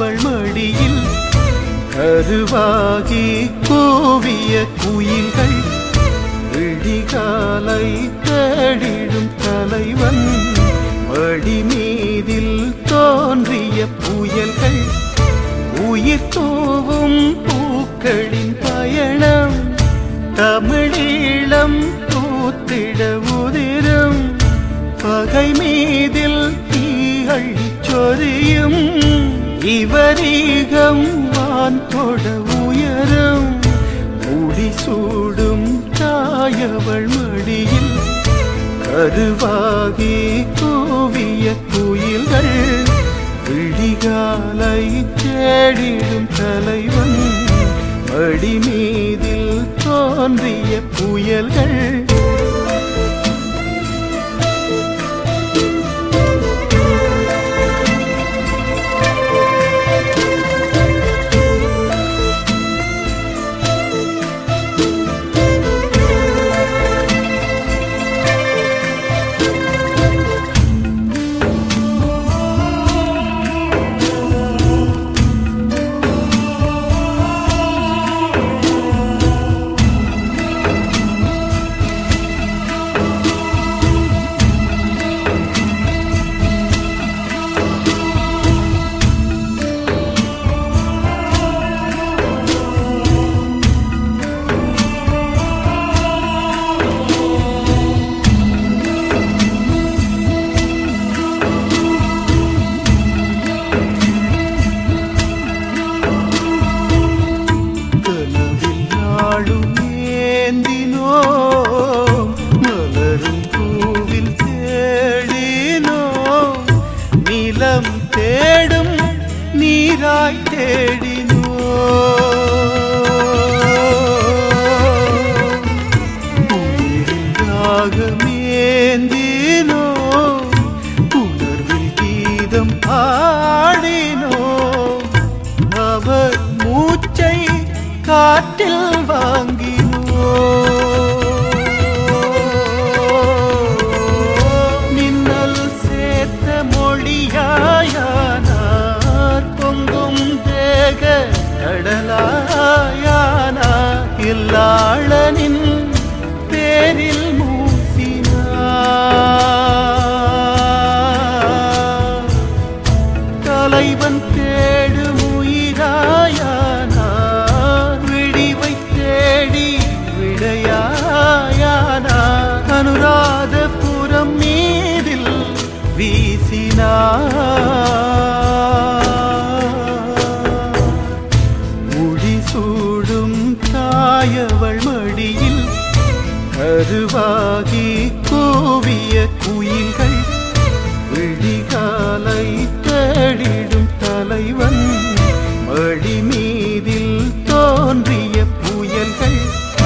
தாயவள் மடியில் கருவாகி கூவிய குயில்கள் விழிகாலை தேடிடும் தலைவன் மடி மீதில் தோன்றிய புயல்கள் உயிர் தூவும் பூக்களின் பயணம் தமிழீழம் பூத்திட உதிரும் பகை மீதில் தீயழி சொரியும் இவரீகம் வான் தொட உயரும் முடிசூடும் தாயவள் மடியில் கருவாகி கூவிய குயில்கள் விழிகாலை தேடிடும் தலைவன் மடி மீதில் தோன்றிய புயல்கள் கனவில் நாளும் ஏந்தினோம் மலரும் பூவில் தேடினோம் நிலம் தேடும் நீராய் தேடினோம் உயிரின் ராகமேந்தினோம் உணர்வில் கீதம் பாடினோம் அவர் மூச்சை காற்றில் வாங்கினோம் மின்னல் சேர்த்த மொழியாயானார் பொங்கும் தேக கடலாயானார் இல்லாளனின் பேரில் மூசினார் தலைவன் தேடும் உயிராயானார் விடிவை தேடி விடையாயானார் அனுராதபுரம் மீதில் வீசினார் முடிசூடும் தாயவள் மடியில் கருவாகி கூவிய குயில்கள் விழிகாலை தேடிடும் தலைவன் மடி மீதில் தோன்றிய புயல்கள்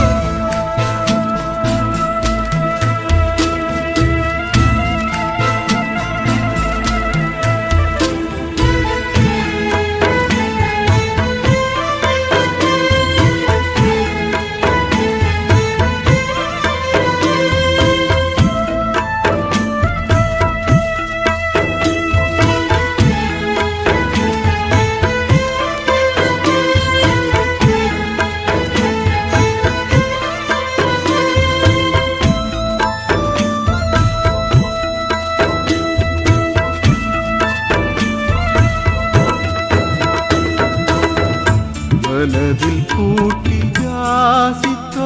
மனதில் கூட்டி யாசித்தோ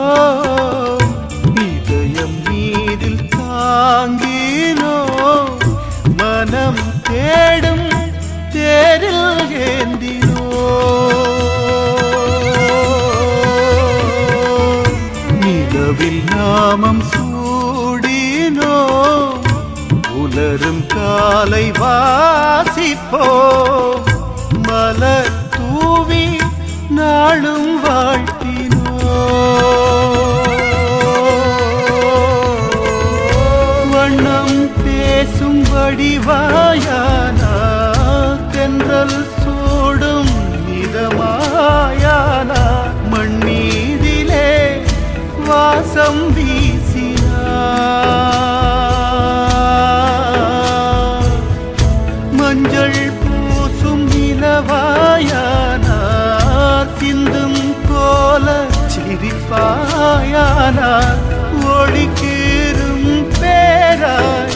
இதயம் மீதில் தாங்கினோ மனம் தேடும் தேரில் ஏந்தினோ நிலவில் நாமம் சூடினோ உலரும் காலை வாசிப்போ மலர் தூவி நாளும் வாழ்த்தினோ வண்ணம் பேசும் வடிவாயானா தென்றல் சூடும் இதமாயானா மண்ணீதிலே வாசம் வீசினார் மஞ்சள் பூசும் நிலவா இருப்பாயானால் ஒளிக்கீரும் பேராய்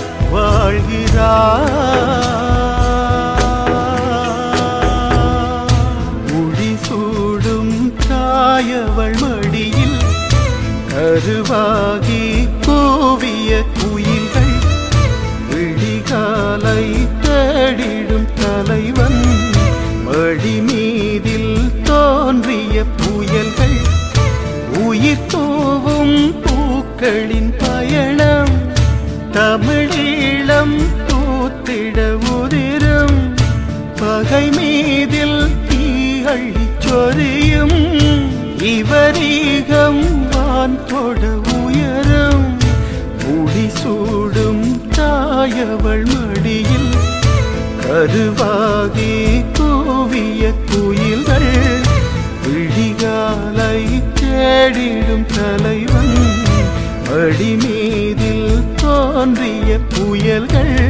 வாழ்கிறாய் முடிசூடும் தாயவள் மடியில் கருவாகி கூவிய குயில்கள் விழிகாலை தேடிடும் தலைவன் மடி மீதில் தோன்றிய புயல்கள் உயிர் தூவும் பூக்களின் பயணம் தமிழீழம் பூத்திட உதிரும் பகை மீதில் தீயள்ளி சொரியும் இவரீகம் வான் தொட உயரும் முடிசூடும் தாயவள் மடியில் கருவாகி கூவிய குயில்கள் விழிகாலை தேடிடும் தலைவன் மடி மீதில் தோன்றிய புயல்கள்